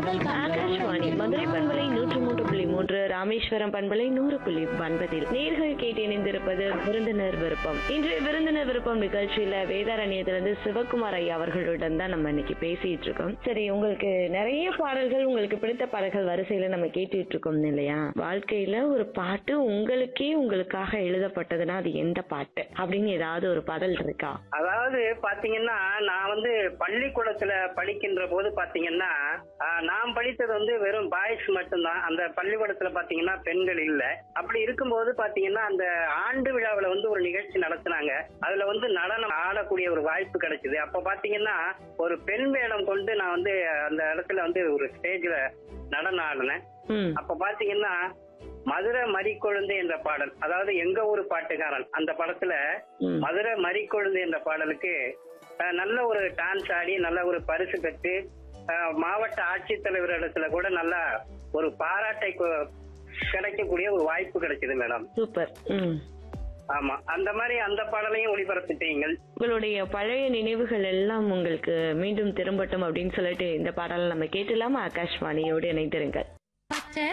ஆகாஷ்வாணி மதுரை பண்பலை நூற்று மூன்று புள்ளி மூன்று ராமேஸ்வரம் பண்பலை நூறு புள்ளி ஒன்பதில் நேர்கள் கேட்டு இணைந்திருப்பது விருந்தினர் விருப்பம் இன்றைய விருந்தினர் விருப்பம் நிகழ்ச்சியில வேதாரண்யத்திலிருந்து சிவகுமார் ஐயா அவர்களுடன் தான் நம்ம இன்னைக்கு பேசிட்டு இருக்கோம் சரி உங்களுக்கு நிறைய பாடல்கள் உங்களுக்கு பிடித்த பாடல்கள் வரிசையில நம்ம கேட்டுட்டு இருக்கோம் இல்லையா வாழ்க்கையில ஒரு பாட்டு உங்களுக்கே உங்களுக்காக எழுதப்பட்டதுன்னா அது எந்த பாட்டு அப்படின்னு ஏதாவது ஒரு பாடல் இருக்கா அதாவது பாத்தீங்கன்னா நான் வந்து பள்ளிக்கூடத்துல படிக்கின்ற போது பாத்தீங்கன்னா ஆஹ், நான் படித்தது வந்து வெறும் பாய்ஸ் மட்டும்தான் அந்த பள்ளிக்கூடத்துல பாத்தீங்கன்னா பெண்கள் இல்ல அப்படி இருக்கும்போது பாத்தீங்கன்னா அந்த ஆண்டு விழாவுல வந்து ஒரு நிகழ்ச்சி நடத்துனாங்க அதுல வந்து நடனம் ஆடக்கூடிய ஒரு வாய்ப்பு கிடைச்சது அப்ப பாத்தீங்கன்னா ஒரு பெண் வேடம் கொண்டு நான் வந்து அந்த இடத்துல வந்து ஒரு ஸ்டேஜ்ல நடனம் ஆடினேன் ம் அப்ப பாத்தீங்கன்னா மதுரை மறிக்கொழுந்து என்ற பாடல் அதாவது எங்க ஊரு பாட்டுக்காரன் அந்த படத்துல ம் மதுரை மறிக்கொழுந்து என்ற பாடலுக்கு அஹ், நல்ல ஒரு டான்ஸ் ஆடி நல்ல ஒரு பரிசு பெற்று அஹ், மாவட்ட ஆட்சித்தலைவர் இடத்துல கூட நல்ல ஒரு பாராட்டை கு- கிடைக்கக்கூடிய ஒரு வாய்ப்பு கிடைச்சது மேடம் சூப்பர் ம் ஆமா அந்த மாதிரி அந்த பாடலையும் ஒளிபரப்பிட்டீங்கள் உங்களுடைய பழைய நினைவுகள் எல்லாம் உங்களுக்கு மீண்டும் திரும்பட்டும் அப்படின்னு சொல்லிட்டு இந்த பாடலை நம்ம கேட்டலாமா ஆகாஷ்வாணியோடு இணைந்திருங்கள்